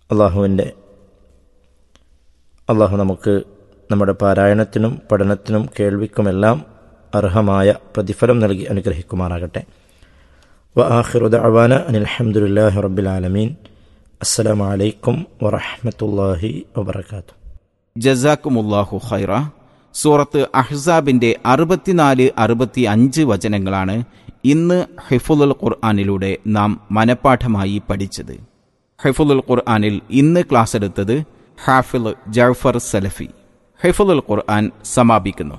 അള്ളാഹുവിൻ്റെ അള്ളാഹു നമുക്ക് നമ്മുടെ പാരായണത്തിനും പഠനത്തിനും കേൾവിക്കുമെല്ലാം അർഹമായ പ്രതിഫലം നൽകി അനുഗ്രഹിക്കുമാറാകട്ടെ വ ആഖിറുദ അവാന അനിൽഹമുല്ലാഹി റബ്ബിലാലമീൻ അസ്സലാമു അലൈക്കും വറഹമത്തല്ലാഹി വബർക്കാത്തു ജസാക്കുമുല്ലാഹു ഖൈറ സൂറത്ത് അഹ്സാബിന്റെ അറുപത്തിനാല് അറുപത്തി അഞ്ച് വചനങ്ങളാണ് ഇന്ന് ഹിഫുലുൽ ഖുർആാനിലൂടെ നാം മനഃപ്പാഠമായി പഠിച്ചത് ഹിഫുലുൽ ഖുർആാനിൽ ഇന്ന് ക്ലാസ് എടുത്തത് ഹാഫിൽ ജഫർ സലഫി ഹിഫുലുൽ ഖുർആൻ സമാപിക്കുന്നു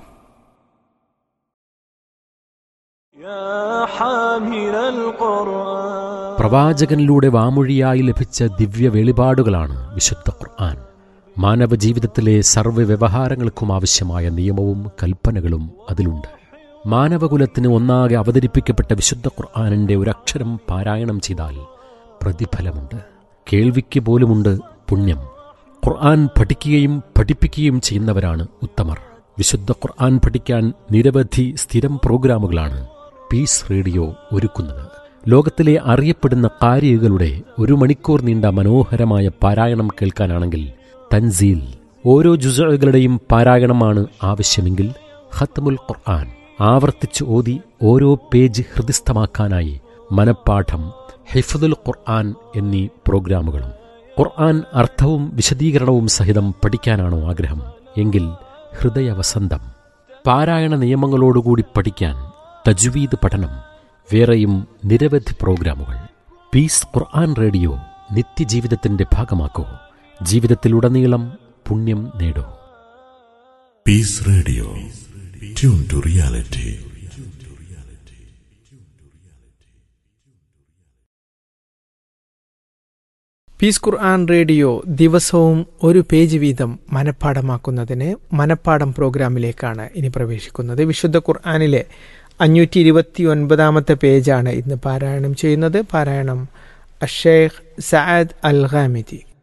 പ്രവാചകനിലൂടെ വാമൊഴിയായി ലഭിച്ച ദിവ്യ വെളിപാടുകളാണ് വിശുദ്ധ ഖുർആൻ മാനവ ജീവിതത്തിലെ സർവ്വ വ്യവഹാരങ്ങൾക്കും ആവശ്യമായ നിയമവും കൽപ്പനകളും അതിലുണ്ട് മാനവകുലത്തിന് ഒന്നാകെ അവതരിപ്പിക്കപ്പെട്ട വിശുദ്ധ ഖുർആാനിന്റെ ഒരക്ഷരം പാരായണം ചെയ്താൽ പ്രതിഫലമുണ്ട് കേൾവിക്ക് പോലുമുണ്ട് പുണ്യം ഖുർആൻ പഠിക്കുകയും പഠിപ്പിക്കുകയും ചെയ്യുന്നവരാണ് ഉത്തമർ വിശുദ്ധ ഖുർആൻ പഠിക്കാൻ നിരവധി സ്ഥിരം പ്രോഗ്രാമുകളാണ് പീസ് റേഡിയോ ഒരുക്കുന്നത് ലോകത്തിലെ അറിയപ്പെടുന്ന കാരികളുടെ ഒരു മണിക്കൂർ നീണ്ട മനോഹരമായ പാരായണം കേൾക്കാനാണെങ്കിൽ തൻസീൽ ഓരോ ജുസകളുടെയും പാരായണമാണ് ആവശ്യമെങ്കിൽ ഖത്മുൽ ഖുർആൻ ആവർത്തിച്ച് ഓതി ഓരോ പേജ് ഹൃദിസ്ഥമാക്കാനായി മനപ്പാഠം ഹിഫദുൽ ഖുർആൻ എന്നീ പ്രോഗ്രാമുകളും ഖുർആൻ അർത്ഥവും വിശദീകരണവും സഹിതം പഠിക്കാനാണോ ആഗ്രഹം എങ്കിൽ ഹൃദയവസന്തം പാരായണ നിയമങ്ങളോടുകൂടി പഠിക്കാൻ തജ്വീദ് പഠനം വേറെയും നിരവധി പ്രോഗ്രാമുകൾ പീസ് ഖുർആൻ റേഡിയോ നിത്യജീവിതത്തിന്റെ ഭാഗമാക്കൂ ജീവിതത്തിലുടനീളം പുണ്യം നേടൂ peace radio tune to reality peace ഖുർആൻ റേഡിയോ ദിവസവും ഒരു പേജ് വീതം മനഃപ്പാടമാക്കുന്നതിന് മനഃപ്പാടം പ്രോഗ്രാമിലേക്കാണ് ഇനി പ്രവേശിക്കുന്നത് വിശുദ്ധ ഖുർആാനിലെ അഞ്ഞൂറ്റി ഇരുപത്തി ഒൻപതാമത്തെ പേജാണ് ഇന്ന് പാരായണം ചെയ്യുന്നത് പാരായണം അഷേഖ് സഅദ് അൽ ഖാമിദി